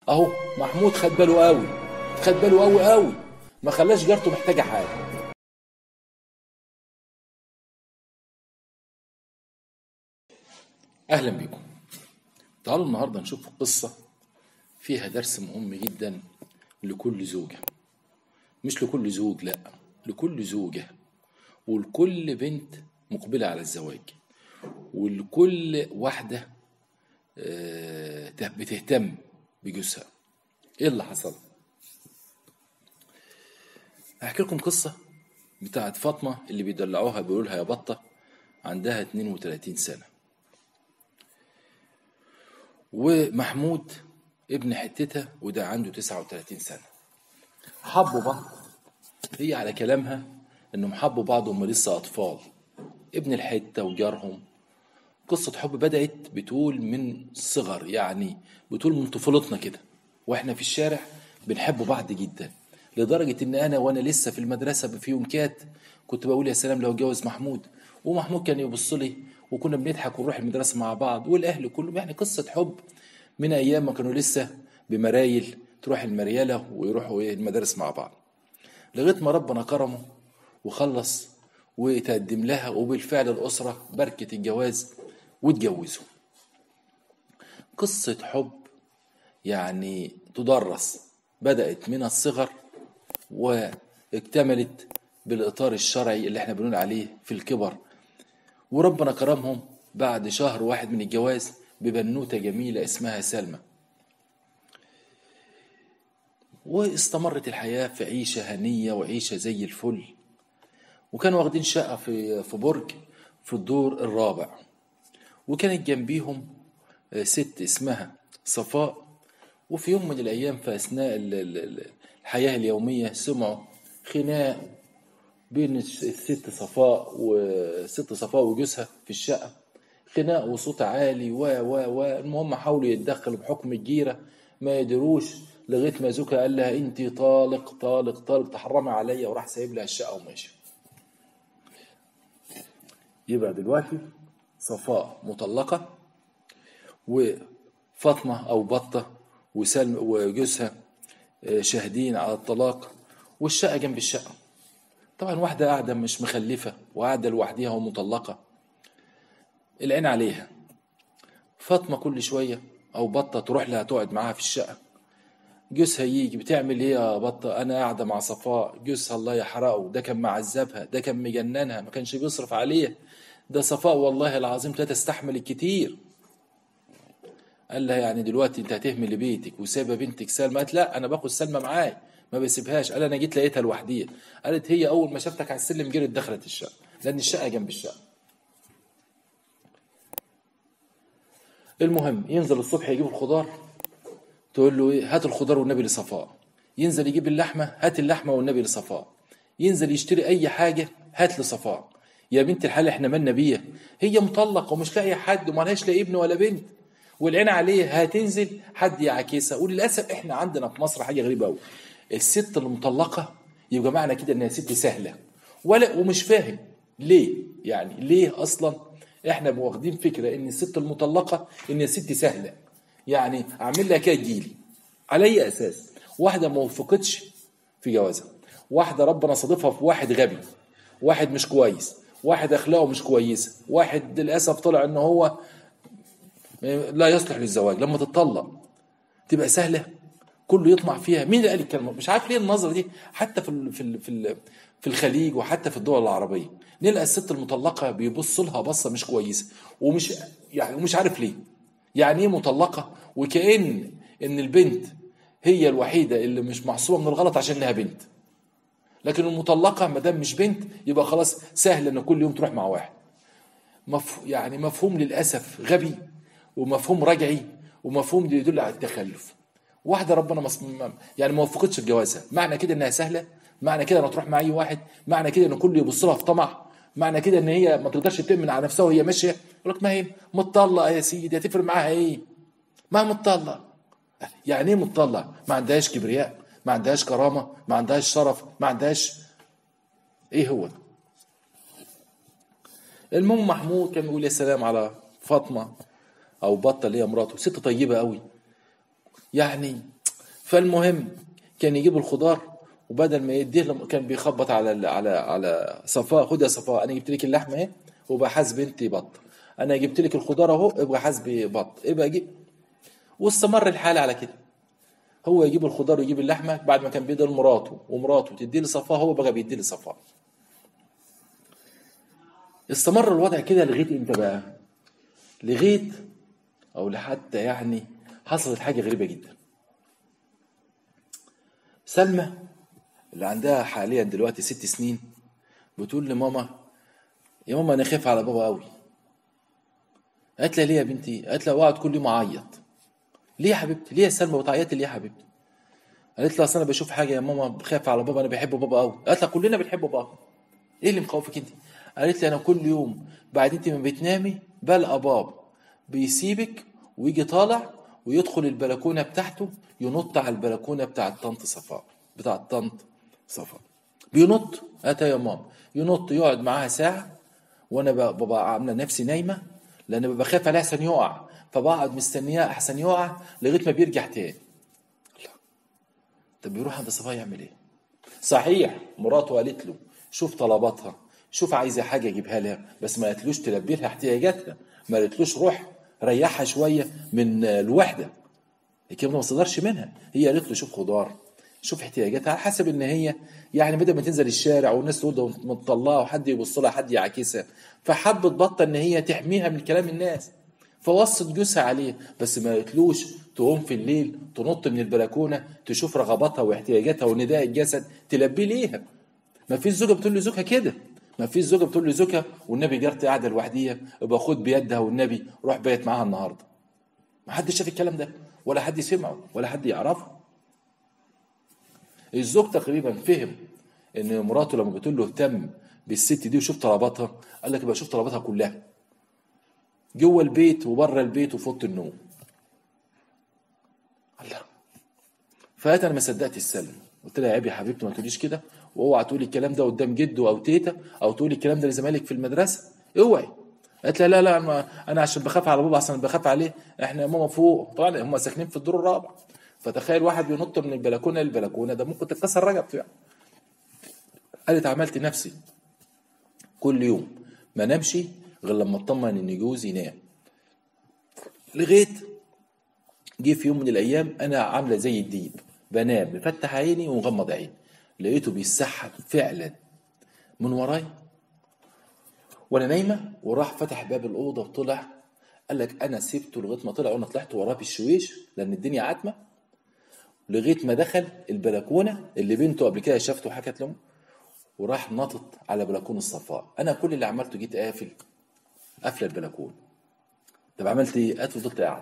اهو محمود خد باله قوي خد باله قوي قوي ما خلاش جارته محتاجه حاجه اهلا بيكم تعالوا النهارده نشوف قصه فيها درس مهم جدا لكل زوجه مش لكل زوج لا لكل زوجه ولكل بنت مقبله على الزواج ولكل واحده آه، بتهتم بجوزها ايه اللي حصل هحكي لكم قصة بتاعت فاطمة اللي بيدلعوها بيقولوا لها يا بطة عندها 32 سنة ومحمود ابن حتتها وده عنده 39 سنة حبوا بعض هي على كلامها انهم حبوا بعض وهم لسه اطفال ابن الحتة وجارهم قصة حب بدأت بتقول من صغر يعني بتقول من طفولتنا كده واحنا في الشارع بنحب بعض جدا لدرجة ان انا وانا لسه في المدرسة في يونكات كنت بقول يا سلام لو اتجوز محمود ومحمود كان يبص لي وكنا بنضحك ونروح المدرسة مع بعض والاهل كلهم يعني قصة حب من ايام ما كانوا لسه بمرايل تروح المريالة ويروحوا ايه المدارس مع بعض لغاية ما ربنا كرمه وخلص وتقدم لها وبالفعل الأسرة بركة الجواز واتجوزوا قصة حب يعني تدرس بدأت من الصغر واكتملت بالإطار الشرعي اللي احنا بنقول عليه في الكبر وربنا كرمهم بعد شهر واحد من الجواز ببنوتة جميلة اسمها سلمى واستمرت الحياة في عيشة هنية وعيشة زي الفل وكانوا واخدين شقة في في برج في الدور الرابع وكانت جنبيهم آه، ست اسمها صفاء وفي يوم من الأيام في أثناء ال- ال- ال- الحياة اليومية سمعوا خناق بين الست صفاء وست صفاء وجوزها في الشقة خناق وصوت عالي و و و المهم حاولوا يتدخلوا بحكم الجيرة ما يدروش لغاية ما زوجها قال لها انت طالق طالق طالق تحرمي عليا وراح سايب لها الشقة وماشي يبقى دلوقتي صفاء مطلقة وفاطمة أو بطة وسلم وجوزها آه، شاهدين على الطلاق والشقة جنب الشقة طبعا واحدة قاعدة مش مخلفة وقاعدة لوحديها ومطلقة العين عليها فاطمة كل شوية أو بطة تروح لها تقعد معاها في الشقة جوزها يجي بتعمل ايه يا بطة انا قاعدة مع صفاء جوزها الله يحرقه ده كان معذبها ده كان مجننها ما كانش بيصرف عليها ده صفاء والله العظيم لا تستحمل الكتير قال لها يعني دلوقتي انت هتهمل بيتك وسايبه بنتك سلمى قالت لا انا باخد سلمى معايا ما بسيبهاش قال انا جيت لقيتها لوحديها قالت هي اول ما شافتك على السلم جرت دخلت الشقه لان الشقه جنب الشقه المهم ينزل الصبح يجيب الخضار تقول له ايه هات الخضار والنبي لصفاء ينزل يجيب اللحمه هات اللحمه والنبي لصفاء ينزل يشتري اي حاجه هات لصفاء يا بنت الحلال احنا مالنا بيها هي مطلقه ومش لاقيه حد وما لهاش لا ابن ولا بنت والعين عليه هتنزل حد يعاكسها وللاسف احنا عندنا في مصر حاجه غريبه قوي الست المطلقه يبقى معنى كده انها ست سهله ولا ومش فاهم ليه يعني ليه اصلا احنا واخدين فكره ان الست المطلقه ان الست سهله يعني اعمل لها كده تجيلي على اي اساس واحده ما وفقتش في جوازها واحده ربنا صادفها في واحد غبي واحد مش كويس واحد اخلاقه مش كويسه واحد للاسف طلع ان هو لا يصلح للزواج لما تتطلق تبقى سهله كله يطمع فيها مين اللي قال الكلمه مش عارف ليه النظره دي حتى في ال في ال في ال في الخليج وحتى في الدول العربيه نلقى الست المطلقه بيبص لها بصه مش كويسه ومش يعني ومش عارف ليه يعني ايه مطلقه وكأن ان البنت هي الوحيده اللي مش محسوبه من الغلط عشان انها بنت لكن المطلقه ما دام مش بنت يبقى خلاص سهل ان كل يوم تروح مع واحد مف... يعني مفهوم للاسف غبي ومفهوم رجعي ومفهوم يدل على التخلف واحده ربنا مص... يعني ما وفقتش في جوازها معنى كده انها سهله معنى كده انها تروح مع اي واحد معنى كده ان كله يبص لها في طمع معنى كده ان هي ما تقدرش تامن على نفسها وهي ماشيه يقول لك ما هي متطلقه يا سيدي هتفرق معاها ايه ما متطلق يعني ايه متطلق ما عندهاش كبرياء ما عندهاش كرامه ما عندهاش شرف ما عندهاش ايه هو ده المهم محمود كان بيقول يا سلام على فاطمه او بطه اللي هي مراته ست طيبه قوي يعني فالمهم كان يجيب الخضار وبدل ما يديه لم- كان بيخبط على ال- على على صفاء خد يا صفاء انا جبت لك اللحمه اهي وبقى حاسب انت بط انا جبت لك الخضار اهو ابقى حاسبي بط ابقى جيب واستمر الحال على كده هو يجيب الخضار ويجيب اللحمه بعد ما كان بيدي لمراته ومراته تدي لصفاء هو بقى بيدي لصفاء استمر الوضع كده لغايه امتى بقى؟ لغايه او لحتى يعني حصلت حاجه غريبه جدا سلمى اللي عندها حاليا دلوقتي ست سنين بتقول لماما يا ماما انا خايف على بابا قوي قالت لها ليه يا بنتي قالت لها واقعد كل يوم اعيط ليه يا حبيبتي ليه يا سلمى بتعيطي ليه يا حبيبتي قالت لها اصل انا بشوف حاجه يا ماما خايف على بابا انا بحب بابا قوي قالت لها كلنا بنحب بابا ايه اللي مخوفك انت قالت لي انا كل يوم بعد انت ما بتنامي بلقى بابا بيسيبك ويجي طالع ويدخل البلكونه بتاعته ينط على البلكونه بتاعت طنط صفاء بتاعت طنط صفاء بينط اتى يا ماما ينط يقعد معاها ساعه وانا ب- ببقى عامله نفسي نايمه لان ببقى خايف عليه احسن يقع فبقعد مستنياه احسن يقع لغايه ما بيرجع تاني الله. طب بيروح عند صفاء يعمل ايه؟ صحيح مراته قالت له شوف طلباتها شوف عايزه حاجه اجيبها لها بس ما قالتلوش تلبي لها احتياجاتها ما قالتلوش روح ريحها شويه من الوحده الكلام ده ما صدرش منها هي قالت له شوف خضار شوف احتياجاتها على حسب ان هي يعني بدل ما تنزل الشارع والناس تقول ده مطلعه وحد يبص لها حد يعاكسها فحبت بطه ان هي تحميها من كلام الناس فوصت جوزها عليه بس ما قالتلوش تقوم في الليل تنط من البلكونه تشوف رغباتها واحتياجاتها ونداء الجسد تلبيه ليها ما فيش زوجه بتقول لزوجها كده ما فيش زوجه بتقول لزوجها والنبي جارتي قاعده لوحديها ابقى خد بيدها والنبي روح بيت معاها النهارده ما حدش شاف الكلام ده ولا حد سمعه ولا حد يعرفه الزوج تقريبا فهم ان مراته لما بتقول له اهتم بالست دي وشوف طلباتها قال لك يبقى شوف طلباتها كلها جوه البيت وبره البيت وفي اوضه النوم الله فقالت انا ما صدقت السلم قلت لها يا عيب يا حبيبتي ما تقوليش كده واوعى تقولي الكلام ده قدام جده او تيتا او تقولي الكلام ده لزمايلك في المدرسه اوعي قالت لها لا لا انا انا عشان بخاف على بابا عشان بخاف عليه احنا يا ماما فوق طبعا هم ساكنين في الدور الرابع فتخيل واحد بينط من البلكونه للبلكونه ده ممكن تتكسر رقبته يعني قالت عملت نفسي كل يوم ما نمشي غير لما اطمن ان جوزي نام لغايه جه في يوم من الايام انا عامله زي الديب بنام مفتح عيني ومغمض عيني لقيته بيسحب فعلا من ورايا وانا نايمه وراح فتح باب الاوضه وطلع قال لك انا سبته لغايه ما طلع وانا طلعت وراه بالشويش لان الدنيا عتمه لغايه ما دخل البلكونه اللي بنته قبل كده شافته وحكت له وراح نطط على بلكون الصفاء انا كل اللي عملته جيت قافل قافله البلكون طب عملت ايه؟ قالت فضلت قاعد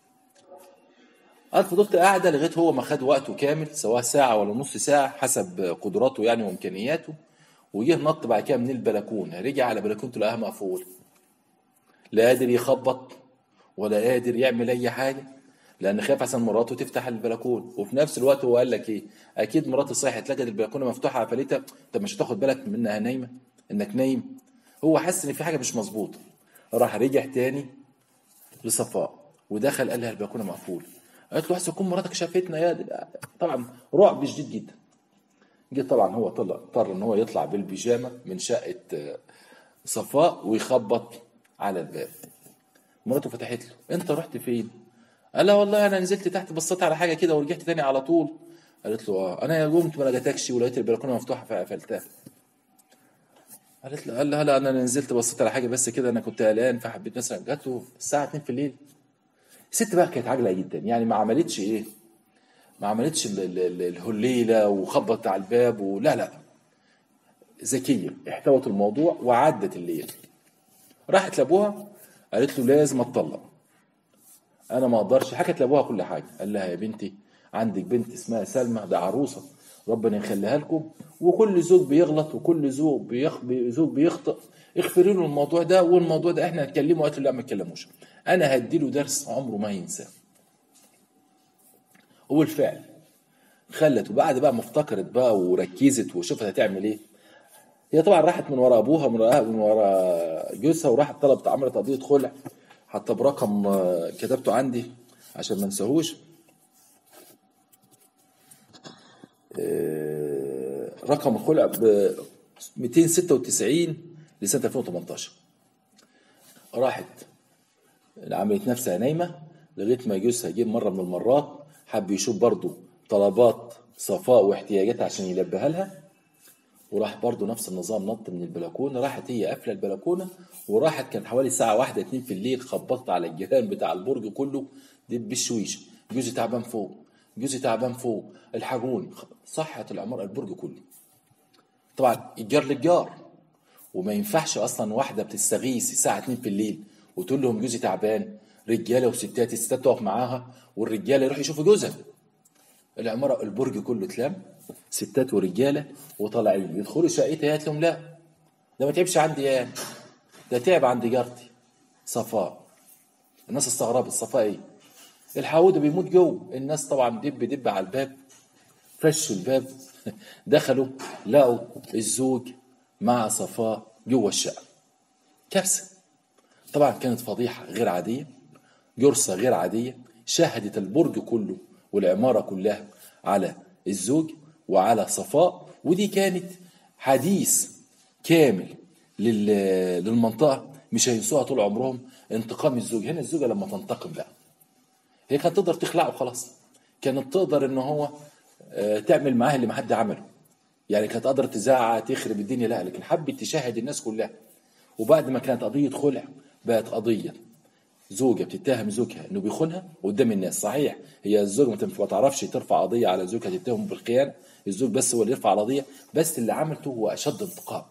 قالت فضلت قاعده لغايه هو ما خد وقته كامل سواء ساعه ولا نص ساعه حسب قدراته يعني وامكانياته وجه نط بعد كده من البلكونه رجع على بلكونته لقاها مقفوله لا قادر يخبط ولا قادر يعمل اي حاجه لان خايف عشان مراته تفتح البلكون وفي نفس الوقت هو قال لك ايه اكيد مراتي صحت لقت البلكونه مفتوحه قفلتها طب مش هتاخد بالك من انها نايمه انك نايم هو حس ان في حاجه مش مظبوطه راح رجع تاني لصفاء ودخل قال لها البلكونه مقفوله قالت له احسن تكون مراتك شافتنا يا دي. طبعا رعب شديد جدا جه طبعا هو طلع اضطر ان هو يطلع بالبيجامه من شقه آه، صفاء ويخبط على الباب مراته فتحت له انت رحت فين قال لها والله انا نزلت تحت بصيت على حاجه كده ورجعت تاني على طول قالت له اه انا قمت ما لقيتكش ولقيت البلكونه مفتوحه فقفلتها قالت له قال لها لا انا نزلت بصيت على حاجه بس كده انا كنت قلقان فحبيت مثلا جات له الساعه 2 في الليل الست بقى كانت عاجله جدا يعني ما عملتش ايه ما عملتش ال- ال- ال- الهليله وخبط على الباب ولا لا ذكيه احتوت الموضوع وعدت الليل راحت لابوها قالت له لازم اتطلق انا ما اقدرش حكت لابوها كل حاجه قال لها يا بنتي عندك بنت اسمها سلمى ده عروسه ربنا يخليها لكم وكل زوج بيغلط وكل زوج بيخ... بي- زوج بيخطئ اغفري له الموضوع ده والموضوع ده احنا هنتكلمه قالت له لا ما تكلموش انا هديله درس عمره ما ينساه وبالفعل خلت وبعد بقى ما افتكرت بقى وركزت وشوفت هتعمل ايه هي طبعا راحت من ورا ابوها من ورا من ورا جوزها وراحت طلبت عملت قضيه خلع حتى برقم آه، كتبته عندي عشان ما انساهوش آه، رقم الخلع ب 296 لسنه 2018 راحت عملت نفسها نايمه لغايه ما جوزها جه مره من المرات حب يشوف برضه طلبات صفاء واحتياجاتها عشان يلبيها لها وراح برضه نفس النظام نط من البلكونه راحت هي قافله البلكونه وراحت كانت حوالي الساعه واحدة اتنين في الليل خبطت على الجيران بتاع البرج كله دب بالشويش جوزي تعبان فوق جوزي تعبان فوق الحقوني صحت العمارة البرج كله طبعا الجار للجار وما ينفعش اصلا واحده بتستغيث الساعه 2 في الليل وتقول لهم جوزي تعبان رجاله وستات الستات تقف معاها والرجاله يروحوا يشوفوا جوزها العماره البرج كله اتلم ستات ورجاله وطالعين يدخلوا شقتها قالت لهم لا ده ما تعبش عندي يعني ده تعب عند جارتي صفاء الناس استغربت صفاء ايه الحاوده ده بيموت جوه الناس طبعا دب دب على الباب فشوا الباب دخلوا لقوا الزوج مع صفاء جوه الشقه كارثه طبعا كانت فضيحه غير عاديه جرثه غير عاديه شهدت البرج كله والعماره كلها على الزوج وعلى صفاء ودي كانت حديث كامل لل- للمنطقه مش هينسوها طول عمرهم انتقام الزوج هنا الزوجه لما تنتقم بقى هي كانت تقدر تخلعه خلاص كانت تقدر ان هو آه، تعمل معاه اللي ما حد عمله يعني كانت قادره تزعق تخرب الدنيا لا لكن حبت تشاهد الناس كلها وبعد ما كانت قضيه خلع بقت قضيه زوجه بتتهم زوجها انه بيخونها قدام الناس صحيح هي الزوجه ما تنف- ما تعرفش ترفع قضيه على زوجها تتهم بالخيانه الزوج بس هو اللي يرفع القضيه بس اللي عملته هو اشد انتقام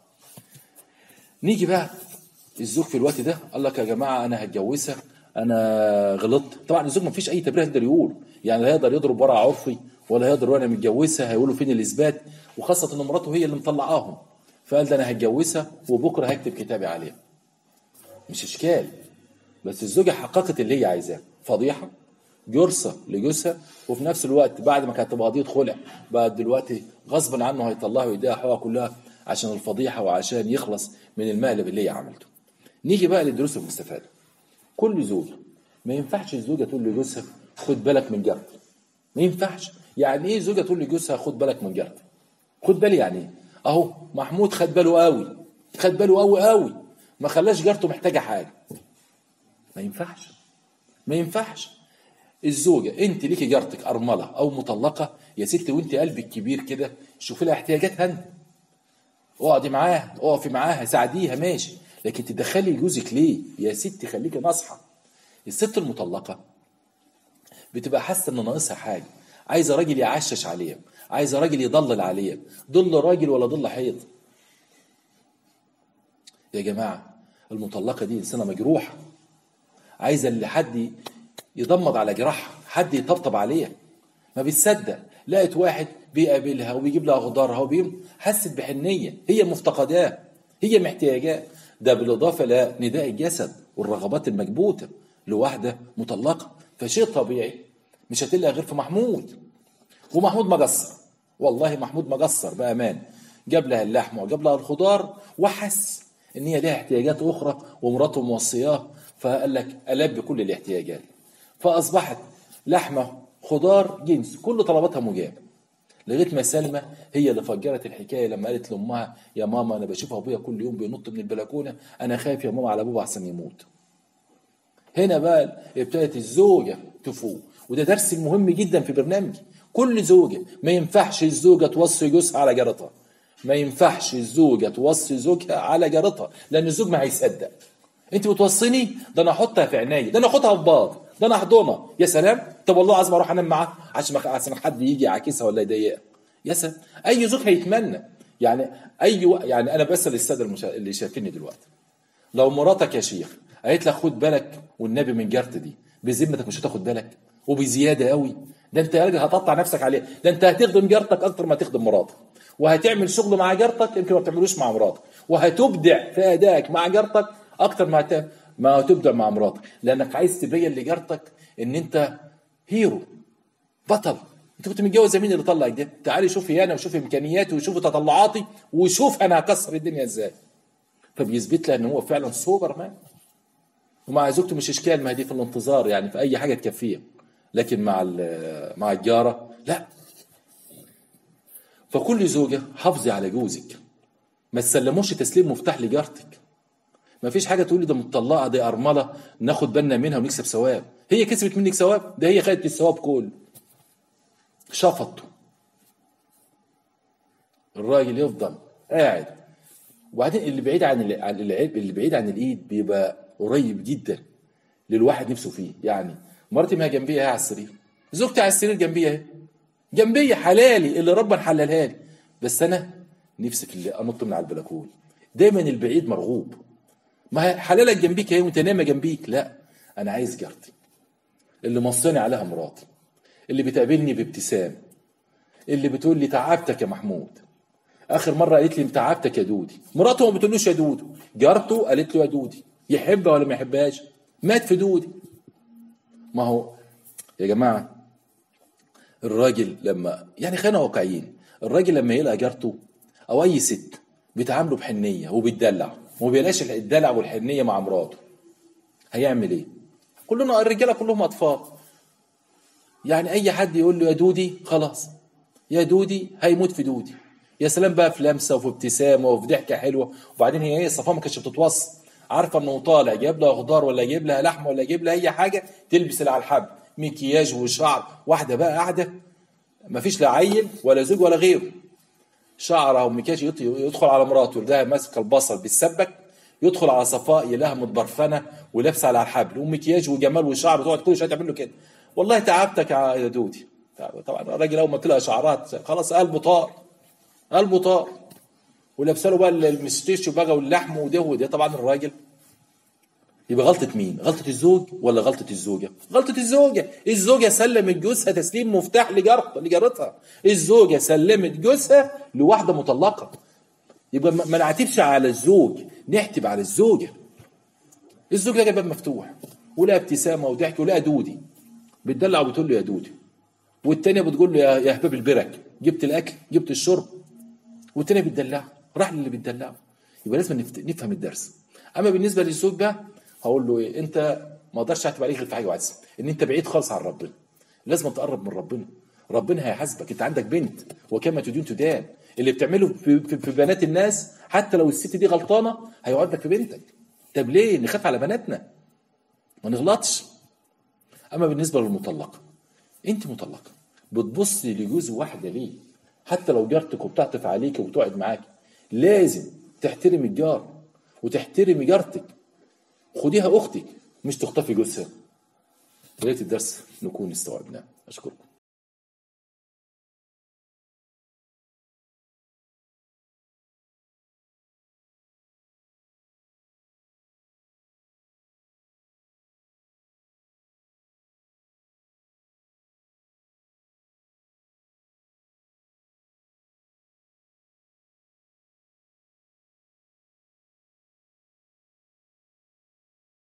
نيجي بقى الزوج في الوقت ده قال لك يا جماعه انا هتجوزها انا غلطت طبعا الزوج ما فيش اي تبرير يقدر يقول يعني لا يقدر يضرب ورع عرفي ولا يقدر وانا متجوزها هيقولوا فين الاثبات وخاصه ان مراته هي اللي مطلعاهم فقال ده انا هتجوزها وبكره هكتب كتابي عليها مش اشكال بس الزوجه حققت اللي هي عايزاه فضيحه جرثه لجوزها وفي نفس الوقت بعد ما كانت تبقى قضيه خلع بقى دلوقتي غصبا عنه هيطلعها ويديها حقوقها كلها عشان الفضيحه وعشان يخلص من المقلب اللي هي عملته. نيجي بقى للدروس المستفاده. كل زوجه ما ينفعش الزوجه تقول لجوزها خد بالك من جارتك. ما ينفعش يعني ايه زوجه تقول لجوزها خد بالك من جارتك؟ خد بالي يعني ايه؟ اهو محمود خد باله قوي خد باله قوي قوي ما خلاش جارته محتاجه حاجه. ما ينفعش ما ينفعش الزوجة انت ليكي جارتك ارملة او مطلقة يا ستي وانت قلبك كبير كده شوفي لها احتياجاتها انت اقعدي معاها اقفي معاها ساعديها ماشي لكن تدخلي جوزك ليه يا ستي خليكي ناصحة الست المطلقة بتبقى حاسة ان ناقصها حاجة عايزة راجل يعشش عليها عايزة راجل يضلل عليها ضل راجل ولا ضل حيط يا جماعة المطلقة دي إنسانة مجروحة عايزة اللي حد يضمد على جراحها حد يطبطب عليها ما بتصدق لقت واحد بيقابلها وبيجيب لها خضارها وبيم حست بحنية هي مفتقداه هي محتاجاه ده بالإضافة لنداء الجسد والرغبات المكبوتة لواحدة مطلقة فشيء طبيعي مش هتلاقي غير في محمود ومحمود ما قصر والله محمود ما قصر بأمان جاب لها اللحم وجاب لها الخضار وحس ان هي لها احتياجات اخرى ومراته موصياه فقال لك البي كل الاحتياجات فاصبحت لحمه خضار جنس كل طلباتها مجابه لغايه ما سلمى هي اللي فجرت الحكايه لما قالت لامها يا ماما انا بشوف ابويا كل يوم بينط من البلكونه انا خايف يا ماما على ابوه احسن يموت هنا بقى ابتدت الزوجه تفوق وده درس مهم جدا في برنامجي كل زوجه ما ينفعش الزوجه توصي جوزها على جارتها ما ينفعش الزوجه توصي زوجها على جارتها لان الزوج ما هيصدق انت بتوصيني ده انا احطها في عيني ده انا اخدها في باط ده انا احضنها يا سلام طب والله عايز اروح انام معاها عشان ما عشان حد يجي يعاكسها ولا يضايقها يا سلام اي زوج هيتمنى يعني اي و... يعني انا بسال الساده المشا... اللي شايفيني دلوقتي لو مراتك يا شيخ قالت لك خد بالك والنبي من جارت دي بذمتك مش هتاخد بالك وبزياده قوي ده انت يا راجل هتقطع نفسك عليها ده انت هتخدم جارتك اكتر ما تخدم مراتك وهتعمل شغل مع جارتك يمكن ما بتعملوش مع مراتك وهتبدع في ادائك مع جارتك اكتر ما هت... ما هتبدع مع مراتك لانك عايز تبين لجارتك ان انت هيرو بطل انت كنت متجوز مين اللي طلعك ده تعالي شوفي انا وشوفي امكانياتي وشوفي تطلعاتي وشوف انا هكسر الدنيا ازاي فبيثبت لها ان هو فعلا سوبر مان ومع زوجته مش اشكال ما هي دي في الانتظار يعني في اي حاجه تكفيه لكن مع مع الجاره لا فكل زوجة حافظي على جوزك ما تسلموش تسليم مفتاح لجارتك ما فيش حاجة تقول لي ده مطلقة دي أرملة ناخد بالنا منها ونكسب ثواب هي كسبت منك ثواب ده هي خدت الثواب كله شفطه الراجل يفضل قاعد وبعدين اللي بعيد عن ال- عن العيب اللي بعيد عن الايد بيبقى قريب جدا للواحد نفسه فيه يعني مرتي ما هي جنبي اهي على السرير زوجتي على السرير جنبي اهي جنبي حلالي اللي ربنا حللها لي بس انا نفسي في اللي انط من على البلكون دايما البعيد مرغوب ما هي حلالك جنبيك اهي وانت نايمه جنبيك لا انا عايز جارتي اللي مصاني عليها مراتي اللي بتقابلني بابتسام اللي بتقول لي تعبتك يا محمود اخر مره قالت لي تعبتك يا دودي مراته ما بتقولوش يا دودو جارته قالت له يا دودي يحبها ولا ما يحبهاش مات في دودي ما هو يا جماعه الراجل لما يعني خلينا واقعيين الراجل لما يلقى جارته او اي ست بيتعاملوا بحنيه وبيتدلع وما بيلاقيش الدلع والحنيه مع مراته هيعمل ايه؟ كلنا الرجاله كلهم اطفال يعني اي حد يقول له يا دودي خلاص يا دودي هيموت في دودي يا سلام بقى في لمسه وفي ابتسامه وفي ضحكه حلوه وبعدين هي ايه صفاء ما كانتش بتتوصل عارفه انه طالع جايب لها خضار ولا جايب لها لحمه ولا جايب لها اي حاجه تلبس اللي على الحبل مكياج وشعر واحده بقى قاعده ما فيش لا عيل ولا زوج ولا غيره شعرها ومكياج يط- يدخل على مراته يلاقيها ماسكه البصل بالسبك يدخل على صفاء يلاقيها متبرفنه ولابسه على الحبل ومكياج وجمال وشعر وتقعد كل شويه تعمل له كده والله تعبتك يا دودي طبعا الراجل اول ما تلاقي شعرات خلاص قلبه طار قلبه طار ولابسه له بقى المستيش بقى واللحم وده وده طبعا الراجل يبقى غلطة مين؟ غلطة الزوج ولا غلطة الزوجة؟ غلطة الزوجة، الزوجة سلمت جوزها تسليم مفتاح لجارتها لجارتها، الزوجة سلمت جوزها لواحدة مطلقة. يبقى ما ما نعتبش على الزوج، نحتب على الزوجة. الزوج لقى الباب مفتوح ولقى ابتسامة وضحك ولقى دودي بتدلع وبتقول له يا دودي والتانية بتقول له يا يا حباب البرك جبت الأكل جبت الشرب والتانية بتدلعه راح للي بتدلعه يبقى لازم نفت- نفهم الدرس اما بالنسبه للزوج بقى هقول له ايه انت ما اقدرش اعتب عليك غير في حاجه واحده بس، ان انت بعيد خالص عن ربنا لازم تقرب من ربنا ربنا هيحاسبك انت عندك بنت وكما تدين تدان اللي بتعمله في, في, في بنات الناس حتى لو الست دي غلطانه هيقعد لك في بنتك طب ليه نخاف على بناتنا ما نغلطش اما بالنسبه للمطلقه انت مطلقه بتبصي لجوز واحده ليه حتى لو جارتك وبتعطف عليك وبتقعد معاك لازم تحترمي الجار وتحترمي جارتك خديها اختك مش تخطفي جوزها يا ريت الدرس نكون استوعبناه اشكركم